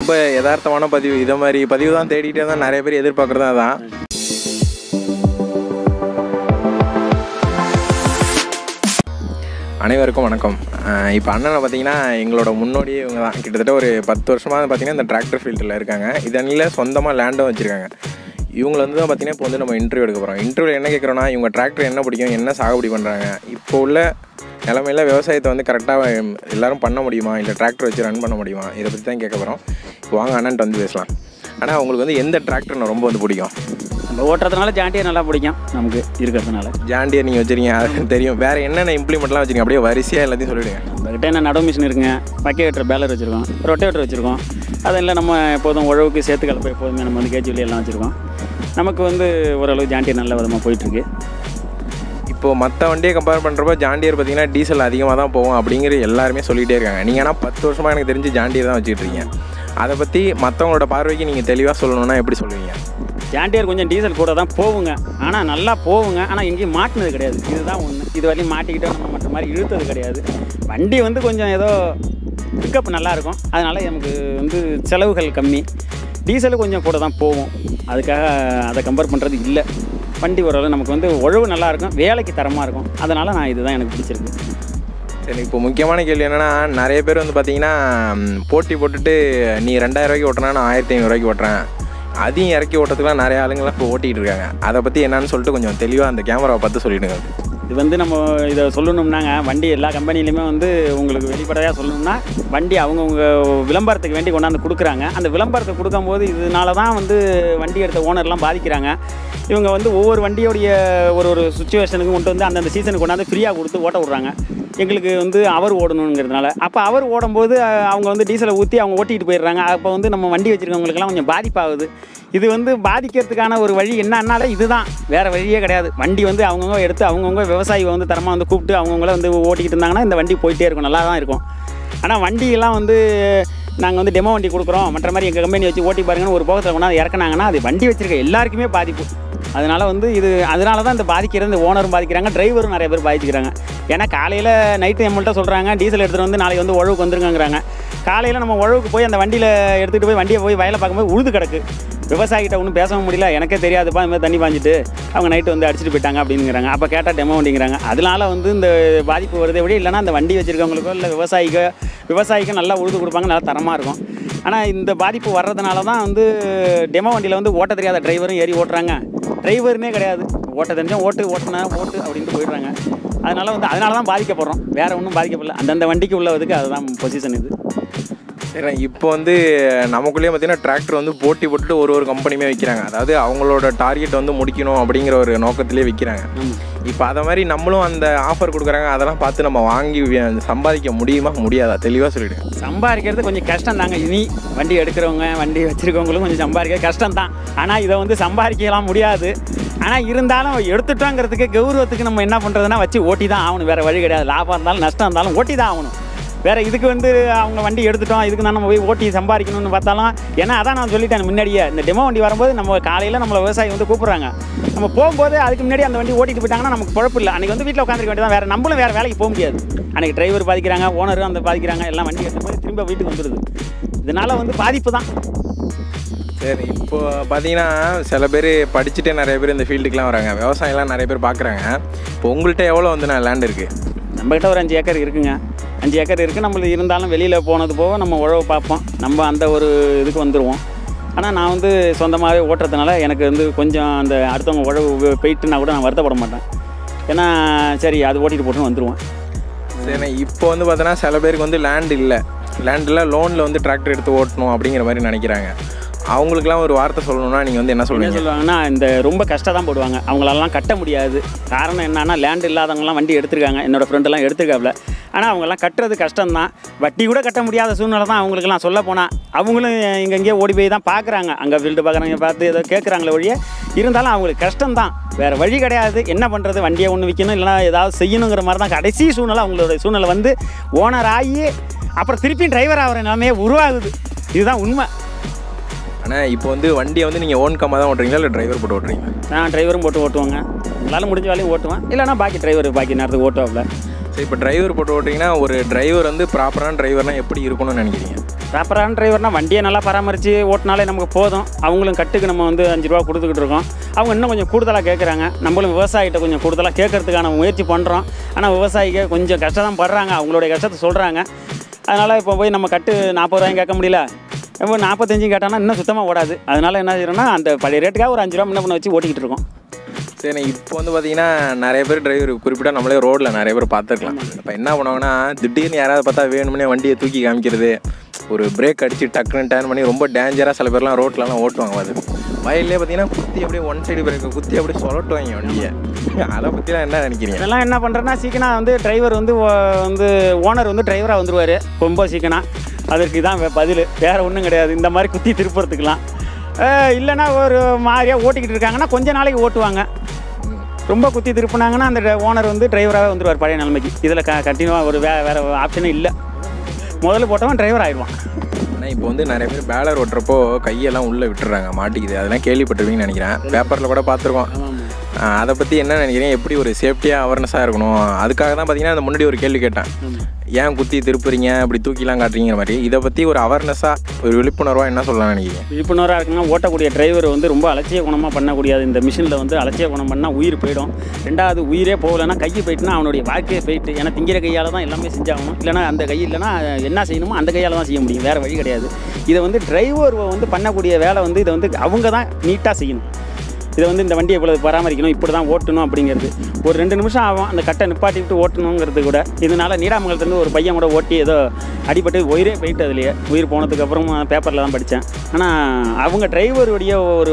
ரொம்ப யதார்த்தமான பதிவு இதை மாதிரி பதிவு தான் தேடிட்டே தான் நிறைய பேர் எதிர்பார்க்குறது அதான் அனைவருக்கும் வணக்கம் இப்போ அண்ணனை பார்த்தீங்கன்னா எங்களோட முன்னோடியே இவங்க தான் கிட்டத்தட்ட ஒரு பத்து வருஷமாக பார்த்தீங்கன்னா இந்த டிராக்டர் ஃபீல்டில் இருக்காங்க இதனில் சொந்தமாக லேண்டும் வச்சுருக்காங்க இவங்களை வந்து தான் பார்த்தீங்கன்னா இப்போ வந்து நம்ம இன்டர்வியூ எடுக்க போகிறோம் இன்டர்வியூவில் என்ன கேட்குறோன்னா இவங்க டிராக்டர் என்ன பிடிக்கும் என்ன சாகுபடி பண்ணுறாங்க இப்போ உள்ள நிலமையில விவசாயத்தை வந்து கரெக்டாக எல்லாரும் பண்ண முடியுமா இல்லை டிராக்டர் வச்சு ரன் பண்ண முடியுமா இதை பற்றி தான் கேட்க போகிறோம் இப்போ வாங்க அண்ணன்ட்டு வந்து பேசலாம் ஆனால் உங்களுக்கு வந்து எந்த டிராக்டர் ரொம்ப வந்து பிடிக்கும் நம்ம ஓட்டுறதுனால ஜாண்டியை நல்லா பிடிக்கும் நமக்கு இருக்கிறதுனால ஜாண்டியர் நீங்கள் வச்சுருக்கீங்க அது தெரியும் வேறு என்னென்ன இம்ப்ளிமெண்ட்லாம் வச்சுருக்கீங்க அப்படியே வரிசையாக எல்லாத்தையும் சொல்லிவிடுங்க நம்மக்கிட்ட என்ன நடவு மிஷின் இருக்குங்க பக்கேட்டர் பேலர் வச்சுருக்கோம் ரொட்டேட்டர் வச்சுருக்கோம் அதெல்லாம் நம்ம எப்போதும் உழவுக்கு சேர்த்து கலப்பை எப்போதுமே நம்ம வந்து கேஜிவிலி எல்லாம் வச்சுருக்கோம் நமக்கு வந்து ஓரளவு ஜாண்டியை நல்ல விதமாக போயிட்டுருக்கு இப்போ மற்ற வண்டியை கம்பேர் பண்ணுறப்போ ஜாண்டியர் பார்த்தீங்கன்னா டீசல் அதிகமாக தான் போகும் அப்படிங்கிற எல்லாருமே சொல்லிகிட்டே இருக்காங்க நீங்கள் ஆனால் பத்து வருஷமாக எனக்கு தெரிஞ்சு ஜாண்டியர் தான் வச்சுட்டு இருக்கீங்க அதை பற்றி மற்றவங்களோட பார்வைக்கு நீங்கள் தெளிவாக சொல்லணும்னா எப்படி சொல்லுவீங்க ஜாண்டியர் கொஞ்சம் டீசல் கூட தான் போகுங்க ஆனால் நல்லா போகுங்க ஆனால் எங்கேயும் மாட்டினது கிடையாது இதுதான் ஒன்று இது வரையும் மாட்டிக்கிட்டோம் நம்ம மற்ற மாதிரி இழுத்தது கிடையாது வண்டி வந்து கொஞ்சம் ஏதோ பிக்கப் நல்லா இருக்கும் அதனால் நமக்கு வந்து செலவுகள் கம்மி டீசலு கொஞ்சம் கூட தான் போகும் அதுக்காக அதை கம்பேர் பண்ணுறது இல்லை வண்டி ஓரளவு நமக்கு வந்து உழவு நல்லா இருக்கும் வேலைக்கு தரமாக இருக்கும் அதனால் நான் இதுதான் எனக்கு பிடிச்சிருக்கு சரி இப்போ முக்கியமான கேள்வி என்னென்னா நிறைய பேர் வந்து பார்த்தீங்கன்னா ம், போட்டி போட்டுட்டு நீ ரெண்டாயிரம் ரூபாய்க்கு ஓட்டுனா நான் ஆயிரத்தி ஐநூறுரூவாய்க்கு ஓட்டுறேன் அதையும் இறக்கி ஓட்டுறதுக்குலாம் நிறைய ஆளுங்களாம் இப்போ ஓட்டிகிட்டு இருக்காங்க அதை பற்றி என்னன்னு சொல்லிட்டு கொஞ்சம் தெளிவாக அந்த கேமராவை பார்த்து சொல்லிவிடுங்க இது வந்து நம்ம இதை சொல்லணும்னாங்க வண்டி எல்லா கம்பெனிலையுமே வந்து உங்களுக்கு வெளிப்படையாக சொல்லணும்னா வண்டி அவங்கவுங்க விளம்பரத்துக்கு வேண்டி கொண்டாந்து கொடுக்குறாங்க அந்த விளம்பரத்தை கொடுக்கும்போது இதனால தான் வந்து வண்டி எடுத்த ஓனர்லாம் பாதிக்கிறாங்க இவங்க வந்து ஒவ்வொரு வண்டியோடைய ஒரு ஒரு சுச்சுவேஷனுக்கு கொண்டு வந்து அந்தந்த சீசனுக்கு கொண்டாந்து ஃப்ரீயாக கொடுத்து ஓட்ட விட்றாங்க எங்களுக்கு வந்து அவர் ஓடணுங்கிறதுனால அப்போ அவர் ஓடும்போது அஹ், அவங்க வந்து டீசலை ஊற்றி அவங்க ஓட்டிகிட்டு போயிடுறாங்க அப்போ வந்து நம்ம வண்டி வச்சுருக்கவங்களுக்கெல்லாம் கொஞ்சம் பாதிப்பாகுது இது வந்து பாதிக்கிறதுக்கான ஒரு வழி என்னன்னால இதுதான் வேறு வழியே கிடையாது வண்டி வந்து அவங்கவுங்க எடுத்து அவங்கவுங்க விவசாயி வந்து தரமாக வந்து கூப்பிட்டு அவங்கவுங்கள வந்து ஓட்டிக்கிட்டு இருந்தாங்கன்னா இந்த வண்டி போயிட்டே இருக்கும் நல்லா தான் இருக்கும் ஆனால் வண்டியெல்லாம் வந்து நாங்கள் வந்து டெமோ வண்டி கொடுக்குறோம் மற்ற மாதிரி எங்கள் கம்பெனி வச்சு ஓட்டி பாருங்கன்னு ஒரு போகத்தில் கொண்டாந்து இறக்குனாங்கன்னா அது வண்டி வச்சிருக்க எல்லாருக்குமே பாதிப்பு அதனால வந்து இது அதனால தான் இந்த பாதிக்கிறது இந்த ஓனரும் பாதிக்கிறாங்க டிரைவரும் நிறைய பேர் பாதிக்கிறாங்க ஏன்னா காலையில் நைட்டு நம்மள்ட்ட சொல்கிறாங்க டீசல் எடுத்துகிட்டு வந்து நாளைக்கு வந்து உழவுக்கு வந்துருங்கங்கிறாங்க காலையில் நம்ம உழவுக்கு போய் அந்த வண்டியில் எடுத்துகிட்டு போய் வண்டியை போய் வயலை பார்க்கும்போது உழுது கிடக்கு விவசாயிகிட்ட ஒன்றும் பேசவும் முடியல எனக்கே தெரியாதுப்பா இந்த மாதிரி தண்ணி பாஞ்சிட்டு அவங்க நைட்டு வந்து அடிச்சுட்டு போயிட்டாங்க அப்படிங்கிறாங்க அப்போ கேட்டால் டெமோ வண்டிங்கிறாங்க அதனால வந்து இந்த பாதிப்பு வருதே விட இல்லைன்னா அந்த வண்டி வச்சுருக்கவங்களுக்கோ இல்லை விவசாயிக்கோ விவசாயிக்கும் நல்லா உழுது கொடுப்பாங்க நல்லா தரமாக இருக்கும் ஆனால் இந்த பாதிப்பு வர்றதுனால தான் வந்து டெமோ வண்டியில் வந்து ஓட்ட தெரியாத டிரைவரும் ஏறி ஓட்டுறாங்க டிரைவருமே கிடையாது ஓட்ட தெரிஞ்சா ஓட்டு ஓட்டுனா ஓட்டு அப்படின்ட்டு போயிடுறாங்க அதனால வந்து அதனால தான் பாதிக்கப்படுறோம் வேற ஒன்றும் பாதிக்கப்படல அந்தந்த வண்டிக்கு உள்ளதுக்கு அதுதான் பொசிஷன் இது சரி இப்போ வந்து நமக்குள்ளேயே பார்த்தீங்கன்னா டிராக்டர் வந்து போட்டி போட்டுட்டு ஒரு ஒரு கம்பெனியுமே விற்கிறாங்க அதாவது அவங்களோட டார்கெட் வந்து முடிக்கணும் அப்படிங்கிற ஒரு நோக்கத்திலே விற்கிறாங்க இப்போ அதை மாதிரி நம்மளும் அந்த ஆஃபர் கொடுக்குறாங்க அதெல்லாம் பார்த்து நம்ம வாங்கி வி- சம்பாதிக்க முடியுமா முடியாதா தெளிவாக சொல்லிவிடுங்க சம்பாதிக்கிறது கொஞ்சம் கஷ்டம் தாங்க இனி வண்டி எடுக்கிறவங்க வண்டி வச்சிருக்கவங்களும் கொஞ்சம் சம்பாதிக்க கஷ்டம் தான் ஆனால் இதை வந்து சம்பாதிக்கலாம் முடியாது ஆனால் இருந்தாலும் எடுத்துட்டோங்கிறதுக்கு கௌரவத்துக்கு நம்ம என்ன பண்ணுறதுன்னா வச்சு ஓட்டி தான் ஆகணும் வேறு வழி கிடையாது லாபம் இருந்தாலும் நஷ்டம் இருந்தாலும் ஓட்டி தான் ஆகணும் வேறு இதுக்கு வந்து அவங்க வண்டி எடுத்துட்டோம் இதுக்கு தான் நம்ம போய் ஓட்டி சம்பாதிக்கணும்னு பார்த்தாலும் ஏன்னா அதான் நான் சொல்லிட்டேன் முன்னாடியே இந்த டெமோ வண்டி வரும்போது நம்ம காலையில் நம்மளை விவசாயி வந்து கூப்பிட்றாங்க நம்ம போகும்போது அதுக்கு முன்னாடி அந்த வண்டி ஓட்டிட்டு போயிட்டாங்கன்னா நமக்கு குழப்பம் இல்லை அன்றைக்கி வந்து வீட்டில் உட்காந்துருக்க வேண்டியதான் வேறு நம்மளும் வேறு வேலைக்கு போக முடியாது அன்றைக்கி டிரைவர் பாதிக்கிறாங்க ஓனரும் அந்த பாதிக்கிறாங்க எல்லாம் வண்டி எடுத்து போய் திரும்ப வீட்டுக்கு வந்துடுது இதனால் வந்து பாதிப்பு தான் சரி இப்போ பார்த்தீங்கன்னா சில பேர் படிச்சுட்டே நிறைய பேர் இந்த ஃபீல்டுக்குலாம் வராங்க விவசாயம்லாம் நிறைய பேர் பார்க்குறாங்க இப்போ உங்கள்கிட்ட எவ்வளோ வந்து நான் லேண்ட் இருக்குது நம்மகிட்ட ஒரு அஞ்சு ஏக்கர் இருக்குங்க அஞ்சு ஏக்கர் இருக்குது நம்மளுக்கு இருந்தாலும் வெளியில் போனது போக நம்ம உழவு பார்ப்போம் நம்ம அந்த ஒரு இதுக்கு வந்துடுவோம் ஆனால் நான் வந்து சொந்தமாகவே ஓட்டுறதுனால எனக்கு வந்து கொஞ்சம் அந்த அடுத்தவங்க உழவு போயிட்டுனா கூட நான் வருத்தப்பட மாட்டேன் ஏன்னா சரி அது ஓட்டிட்டு போட்டுன்னு வந்துடுவேன் சரி இப்போ வந்து பார்த்தோன்னா சில பேருக்கு வந்து லேண்ட் இல்லை லேண்டில் லோனில் வந்து டிராக்டர் எடுத்து ஓட்டணும் அப்படிங்கிற மாதிரி நினைக்கிறாங்க அவங்களுக்குலாம் ஒரு வார்த்தை சொல்லணும்னா நீங்கள் வந்து என்ன என்ன சொல்லுவீங்க சொல்லுவாங்கன்னா இந்த ரொம்ப கஷ்டம் தான் போடுவாங்க அவங்களெல்லாம் கட்ட முடியாது காரணம் என்னன்னா லேண்ட் இல்லாதவங்கலாம் வண்டி எடுத்திருக்காங்க என்னோட ஃப்ரெண்டெல்லாம் எடுத்திருக்காப்புல ஆனால் அவங்கெல்லாம் கட்டுறது கஷ்டம் தான் வட்டி கூட கட்ட முடியாத சூழ்நிலை தான் அவங்களுக்குலாம் சொல்ல போனால் அவங்களும் இங்கங்கே ஓடி போய் தான் பார்க்குறாங்க அங்கே ஃபீல்டு பார்க்குறாங்க பார்த்து ஏதோ கேட்குறாங்களே ஒழிய இருந்தாலும் அவங்களுக்கு கஷ்டம் தான் வேறு வழி கிடையாது என்ன பண்ணுறது வண்டியை ஒன்று விற்கணும் இல்லைனா ஏதாவது செய்யணுங்கிற மாதிரி தான் கடைசி சூழ்நிலை அவங்களோட சூழ்நிலை வந்து ஓனர் ஆகி அப்புறம் திருப்பியும் டிரைவர் ஆகிற நிலைமையே உருவாகுது இதுதான் உண்மை ஆனால் இப்போ வந்து வண்டியை வந்து நீங்கள் ஓன் கம்மா தான் ஓட்டுறீங்களா இல்லை டிரைவர் போட்டு ஓட்டுறீங்களா நான் டிரைவரும் போட்டு ஓட்டுவாங்க எங்களால் முடிஞ்ச வேலையும் ஓட்டுவேன் இல்லைனா பாக்கி டிரைவர் பாக்கி நேரத்துக்கு ஓட்டுவாப்ல சரி இப்போ டிரைவர் போட்டு ஓட்டுறீங்கன்னா ஒரு டிரைவர் வந்து ப்ராப்பரான டிரைவர்னால் எப்படி இருக்கணும்னு நினைக்கிறீங்க ப்ராப்பரான டிரைவர்னால் வண்டியை நல்லா பராமரித்து ஓட்டினாலே நமக்கு போதும் அவங்களும் கட்டுக்கு நம்ம வந்து அஞ்சு ரூபா கொடுத்துக்கிட்டு இருக்கோம் அவங்க இன்னும் கொஞ்சம் கூடுதலாக கேட்குறாங்க நம்மளும் விவசாயிகிட்ட கொஞ்சம் கூடுதலாக கேட்கறதுக்கான முயற்சி பண்ணுறோம் ஆனால் விவசாயிக்கு கொஞ்சம் கஷ்டம் தான் படுறாங்க அவங்களுடைய கஷ்டத்தை சொல்கிறாங்க அதனால் இப்போ போய் நம்ம கட்டு நாற்பது ரூபாயும் கேட்க முடியல இப்போ நாற்பத்தஞ்சும் கேட்டாங்கன்னா இன்னும் சுத்தமாக ஓடாது அதனால் என்ன செய்யறோம்னா அந்த பழைய ரேட்டுக்காக ஒரு அஞ்சு ரூபா முன்ன பண்ண வச்சு ஓட்டிக்கிட்டு இருக்கோம் சரி இப்போ வந்து பார்த்தீங்கன்னா நிறைய பேர் டிரைவர் குறிப்பிட்ட நம்மளே ரோட்டில் நிறைய பேர் பார்த்துருக்கலாம் இப்போ என்ன பண்ணுவாங்கன்னா திடீர்னு யாராவது பார்த்தா வேணும்னே வண்டியை தூக்கி காமிக்கிறது ஒரு பிரேக் அடிச்சு டக்குன்னு டேர்ன் பண்ணி ரொம்ப டேஞ்சராக சில பேர்லாம் ரோட்லலாம் ஓட்டுவாங்க அது வயல்லே பார்த்தீங்கன்னா குத்தி அப்படியே ஒன் சைடு பிரேக்கை குத்தி அப்படியே சொல்லட்டுவாங்க வண்டியை அதை பற்றிலாம் என்ன நினைக்கிறீங்க இதெல்லாம் என்ன பண்ணுறேன்னா சீக்கிரம் வந்து டிரைவர் வந்து ஓ- வந்து ஓனர் வந்து டிரைவராக வந்துருவார் ரொம்ப சீக்கிரம் அதற்கு தான் வே- பதில் வேறு ஒன்றும் கிடையாது இந்த மாதிரி குத்தி திருப்புறதுக்கெலாம் அஹ் இல்லைன்னா ஒரு மாதிரியாக ஓட்டிக்கிட்டு இருக்காங்கன்னா கொஞ்ச நாளைக்கு ஓட்டுவாங்க ரொம்ப குத்தி திருப்புனாங்கன்னா அந்த ஓனர் வந்து டிரைவராகவே வந்துருவார் பழைய நிலைமைக்கு இதில் க கண்டினியூவாக ஒரு வே வேறு ஆப்ஷனே இல்லை முதல்ல போட்டவன் டிரைவர் ஆயிடுவான் ஆனால் இப்போ வந்து நிறைய பேர் பேலர் ஓட்டுறப்போ கையெல்லாம் உள்ளே விட்டுறாங்க மாட்டிக்குது அதெல்லாம் கேள்விப்பட்டிருப்பீங்கன்னு நினைக்கிறேன் பேப்பரில் கூட பார்த்துருக்கோம் ஆஹ் அதை பற்றி என்ன நினைக்கிறீங்க எப்படி ஒரு சேஃப்டியாக அவேர்னஸாக இருக்கணும் அதுக்காக தான் பார்த்தீங்கன்னா அந்த முன்னாடி ஒரு கேள்வி கேட்டேன் ஏன் குத்தி திருப்புறீங்க இப்படி தூக்கிலாம் காட்டுறீங்கிற மாதிரி இதை பற்றி ஒரு அவேர்னஸாக ஒரு விழிப்புணர்வாக என்ன சொல்லலாம் நினைக்கிறீங்க விழிப்புணர்வாக இருக்குன்னா ஓட்டக்கூடிய டிரைவர் வந்து ரொம்ப அலட்சிய குணமாக பண்ணக்கூடியது இந்த மிஷினில் வந்து அலட்சிய குணம் பண்ணால் உயிர் போயிடும் ரெண்டாவது உயிரே போகலைன்னா கை போயிட்டுனா அவனுடைய வாழ்க்கையே போயிட்டு ஏன்னா திங்கிற கையால் தான் எல்லாமே செஞ்சாகணும் இல்லைனா அந்த கை இல்லைனா என்ன செய்யணுமோ அந்த கையால் தான் செய்ய முடியும் வேறு வழி கிடையாது இதை வந்து டிரைவர் வந்து பண்ணக்கூடிய வேலை வந்து இதை வந்து அவங்க தான் நீட்டாக செய்யணும் இதை வந்து இந்த வண்டியை இவ்வளவு பராமரிக்கணும் இப்படி தான் ஓட்டணும் அப்படிங்கிறது ஒரு ரெண்டு நிமிஷம் ஆகும் அந்த கட்டை நிப்பாட்டி விட்டு ஓட்டணுங்கிறது கூட இதனால நீடாமங்கலத்துலேருந்து ஒரு பையன் கூட ஓட்டி ஏதோ அடிபட்டு உயிரே போயிட்டு அதுலேயே உயிர் போனதுக்கப்புறம் பேப்பரில் தான் படித்தேன் ஆனால் அவங்க டிரைவருடைய ஒரு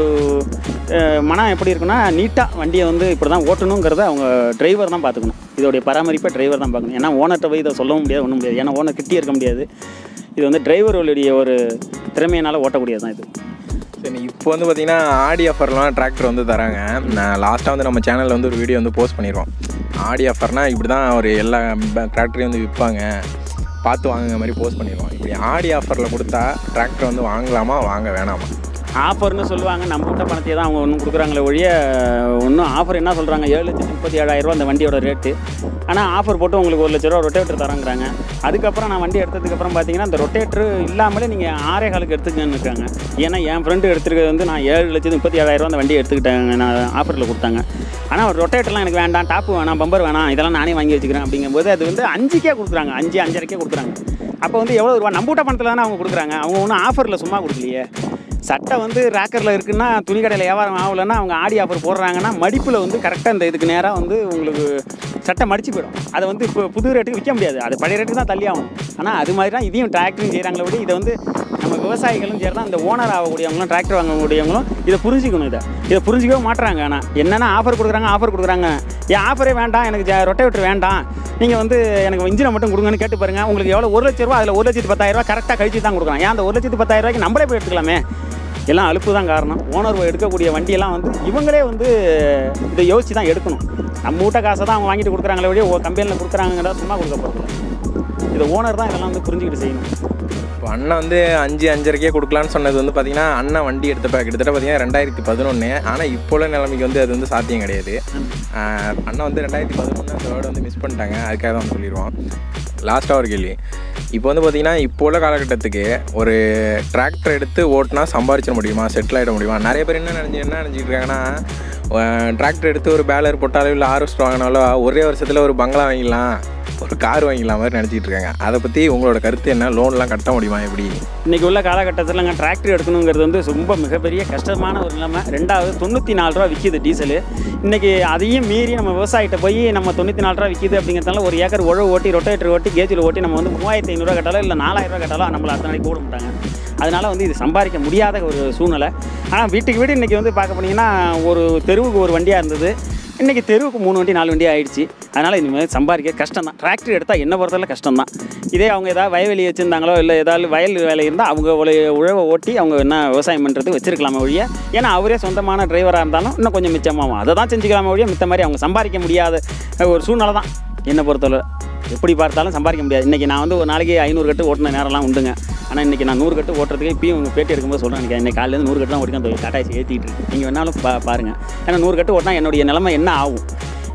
அஹ், மனம் எப்படி இருக்குன்னா நீட்டாக வண்டியை வந்து இப்படி தான் ஓட்டணுங்கிறத அவங்க டிரைவர் தான் பார்த்துக்கணும் இதோடைய பராமரிப்பை டிரைவர் தான் பார்க்கணும் ஏன்னா ஓனர்கிட்ட போய் இதை சொல்லவும் முடியாது ஒன்றும் முடியாது ஏன்னா ஓனர் கிட்டே இருக்க முடியாது இது வந்து டிரைவர்களுடைய ஒரு திறமையினால் ஓட்டக்கூடியது தான் இது சரி இப்போ வந்து பார்த்தீங்கன்னா ஆடி ஆஃபர்லாம் டிராக்டர் வந்து தராங்க நான் லாஸ்ட்டாக வந்து நம்ம சேனலில் வந்து ஒரு வீடியோ வந்து போஸ்ட் பண்ணிடுவோம் ஆடி ஆஃபர்னால் இப்படி தான் ஒரு எல்லா டிராக்டரையும் வந்து விற்பாங்க பார்த்து வாங்குங்க மாதிரி போஸ்ட் பண்ணிடுவோம் இப்படி ஆடி ஆஃபரில் கொடுத்தா டிராக்டர் வந்து வாங்கலாமா வாங்க வேணாமா ஆஃபர்னு சொல்லுவாங்க நம்ம விட்ட பணத்தையே தான் அவங்க ஒன்றும் கொடுக்குறாங்களே ஒழிய ஒன்றும் ஆஃபர் என்ன சொல்கிறாங்க ஏழு லட்சத்தி முப்பத்தி ஏழாயிரரூவா அந்த வண்டியோட ரேட்டு ஆனால் ஆஃபர் போட்டு உங்களுக்கு ஒரு லட்ச ரூபா ரொட்டேட்டர் தராங்கிறாங்க அதுக்கப்புறம் நான் வண்டி எடுத்ததுக்கப்புறம் பார்த்தீங்கன்னா அந்த ரொட்டேட்டர் இல்லாமலே நீங்கள் ஆறே காலுக்கு எடுத்துக்கங்கன்னு இருக்காங்க ஏன்னா என் ஃப்ரெண்டு எடுத்துருக்கிறது வந்து நான் ஏழு லட்சத்தி முப்பத்தி ஏழாயிரரூவா அந்த வண்டியை எடுத்துக்கிட்டாங்க நான் ஆஃபரில் கொடுத்தாங்க ஆனால் ரொட்டேட்டர்லாம் எனக்கு வேண்டாம் டாப்பு வேணாம் பம்பர் வேணாம் இதெல்லாம் நானே வாங்கி வச்சுக்கிறேன் அப்படிங்கும்போது அது வந்து அஞ்சுக்கே கொடுக்குறாங்க அஞ்சு அஞ்சரைக்கே கொடுக்குறாங்க அப்போ வந்து எவ்வளோ ரூபா நம்பூட்ட பணத்தில் தானே அவங்க கொடுக்குறாங்க அவங்க ஒன்றும் ஆஃபரில் சும்மா கொடுக்கலையே சட்டை வந்து ரேக்கரில் இருக்குன்னா துணி கடையில் வியாபாரம் ஆகலைன்னா அவங்க ஆடி ஆஃபர் போடுறாங்கன்னா மடிப்பில் வந்து கரெக்டாக இந்த இதுக்கு நேராக வந்து உங்களுக்கு சட்டை மடிச்சு போயிடும் அதை வந்து இப்போ புது ரேட்டுக்கு விற்க முடியாது அது பழைய ரேட்டுக்கு தான் தள்ளி ஆகும் ஆனால் அது மாதிரி தான் இதையும் டிராக்டரும் செய்கிறாங்களே விட இதை வந்து நம்ம விவசாயிகளும் சரி தான் இந்த ஓனர் ஆகக்கூடியவங்களும் டிராக்டர் வாங்கக்கூடியவங்களும் இதை புரிஞ்சுக்கணும் இதை இதை புரிஞ்சிக்கவே மாட்டுறாங்க ஆனால் என்னென்ன ஆஃபர் கொடுக்குறாங்க ஆஃபர் கொடுக்குறாங்க என் ஆஃபரே வேண்டாம் எனக்கு ரொட்டேட்டர் வேண்டாம் நீங்கள் வந்து எனக்கு இன்ஜினை மட்டும் கொடுங்கன்னு கேட்டு பாருங்க உங்களுக்கு எவ்வளோ ஒரு லட்ச ரூபா அதில் ஒரு லட்சத்து பத்தாயிரம் ரூபா கரெக்டாக கழிச்சு தான் கொடுக்குறாங்க ஏன் அந்த ஒரு லட்சத்து பத்தாயிரம் ரூபாய்க்கு நம்மளே போய் எடுத்துக்கலாமே எல்லாம் அலுப்பு தான் காரணம் ஓனர் எடுக்கக்கூடிய வண்டியெல்லாம் வந்து இவங்களே வந்து இதை யோசிச்சு தான் எடுக்கணும் நம்ம வீட்ட காசை தான் அவங்க வாங்கிட்டு கொடுக்குறாங்களே வழியே கம்பெனியில் கொடுக்குறாங்கிறத சும்மா கொடுக்க போகிறது இதை ஓனர் தான் இதெல்லாம் வந்து புரிஞ்சுக்கிட்டு செய்யணும் இப்போ அண்ணன் வந்து அஞ்சு அஞ்சரைக்கே கொடுக்கலான்னு சொன்னது வந்து பார்த்தீங்கன்னா அண்ணன் வண்டி எடுத்தப்ப கிட்டத்தட்ட பார்த்தீங்கன்னா ரெண்டாயிரத்தி பதினொன்று ஆனால் இப்போ உள்ள நிலைமைக்கு வந்து அது வந்து சாத்தியம் கிடையாது ஆஹ் அண்ணன் வந்து ரெண்டாயிரத்தி பதினொன்று அந்த வேர்டு வந்து மிஸ் பண்ணிட்டாங்க அதுக்காக தான் சொல்லிடுவோம் லாஸ்ட்டாக ஒரு கேள்வி இப்போ வந்து பார்த்தீங்கன்னா இப்போ உள்ள காலகட்டத்துக்கு ஒரு டிராக்டர் எடுத்து ஓட்டினா சம்பாரிச்சிட முடியுமா செட்டில் ஆகிட முடியுமா நிறைய பேர் என்ன நினச்சி என்ன நினச்சிட்டு இருக்காங்கன்னா டிராக்டர் எடுத்து ஒரு பேலர் போட்டாலோ இல்லை ஆர்எஸ்ட் வாங்கினாலோ ஒரே வருஷத்தில் ஒரு பங்களா வாங்கிடலாம் ஒரு கார் வாங்கிடலாம் மாதிரி நினச்சிட்டு இருக்காங்க அதை பற்றி உங்களோட கருத்து என்ன லோன்லாம் கட்ட முடியுமா எப்படி இன்றைக்கி உள்ள காலகட்டத்தில்ங்க டிராக்டர் எடுக்கணுங்கிறது வந்து ரொம்ப மிகப்பெரிய கஷ்டமான ஒரு நிலைமை ரெண்டாவது தொண்ணூற்றி நாலு ரூபா விற்கிது டீசலு இன்றைக்கி அதையும் மீறி நம்ம விவசாயிட்ட போய் நம்ம தொண்ணூற்றி நாலு ரூபா விற்கிது அப்படிங்கிறதுனால ஒரு ஏக்கர் உழவு ஓட்டி ரொட்டேட்டர் ஓட்டி கேஜில் ஓட்டி நம்ம வந்து மூவாயிரத்தி ஐநூறுரூவா கட்டாலோ இல்லை நாலாயிரம் ரூபா கட்டாலோ நம்மளை அத்தனை நாளைக்கு கூட மாட்டாங்க அதனால் வந்து இது சம்பாதிக்க முடியாத ஒரு சூழ்நிலை ஆனால் வீட்டுக்கு வீடு இன்றைக்கி வந்து பார்க்க போனீங்கன்னா ஒரு தெருவுக்கு ஒரு வண்டியாக இருந்தது இன்றைக்கி தெருவுக்கு மூணு வண்டி நாலு வண்டி ஆயிடுச்சு அதனால் இனிமேல் சம்பாதிக்க கஷ்டம் தான் டிராக்டர் எடுத்தால் என்ன பொறுத்தவரை கஷ்டம் தான் இதே அவங்க ஏதாவது வயவெளி வச்சுருந்தாங்களோ இல்லை ஏதாவது வயல் வேலை இருந்தால் அவங்க உழைய உழவை ஓட்டி அவங்க என்ன விவசாயம் பண்ணுறது வச்சிருக்கலாமே ஒழிய ஏன்னா அவரே சொந்தமான டிரைவராக இருந்தாலும் இன்னும் கொஞ்சம் மிச்சமாகும் அதை தான் செஞ்சுக்கலாமே ஒழிய மித்த மாதிரி அவங்க சம்பாதிக்க முடியாத ஒரு சூழ்நிலை தான் என்னை பொறுத்தவரை எப்படி பார்த்தாலும் சம்பாதிக்க முடியாது இன்றைக்கி நான் வந்து ஒரு நாளைக்கு ஐநூறு கட்டு ஓட்டின நேரம்லாம் உண்டுங்க ஆனால் இன்றைக்கி நான் நூறு கட்டு ஓட்டுறதுக்கு இப்பயும் உங்கள் பேட்டி எடுக்கும்போது சொல்கிறேன் எனக்கு இன்னைக்கு காலையிலேருந்து நூறு கட்டு தான் ஓடிக்க அந்த டாட்டாசி ஏற்றிட்டு இருக்கு நீங்கள் வேணாலும் பா பாருங்கள் ஏன்னா நூறு கட்டு ஓட்டினா என்னுடைய நிலைமை என்ன ஆகும்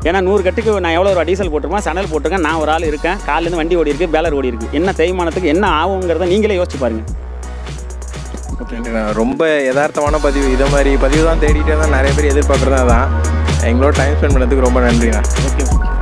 ஏன்னா நூறு கட்டுக்கு நான் எவ்வளோ ரூபா டீசல் போட்டிருப்பேன் சணல் போட்டிருக்கேன் நான் ஒரு ஆள் இருக்கேன் காலேருந்து வண்டி ஓடி இருக்கு பேலர் ஓடி இருக்கு என்ன தேய்மானத்துக்கு என்ன ஆகுங்கிறத நீங்களே யோசிச்சு பாருங்க நன்றிண்ணா. ரொம்ப யதார்த்தமான பதிவு இதை மாதிரி பதிவு தான் தேடிட்டே தான் நிறைய பேர் எதிர்பார்க்குறது அதான் எங்களோட டைம் ஸ்பெண்ட் பண்ணதுக்கு ரொம்ப நன்றிண்ணா ஓகே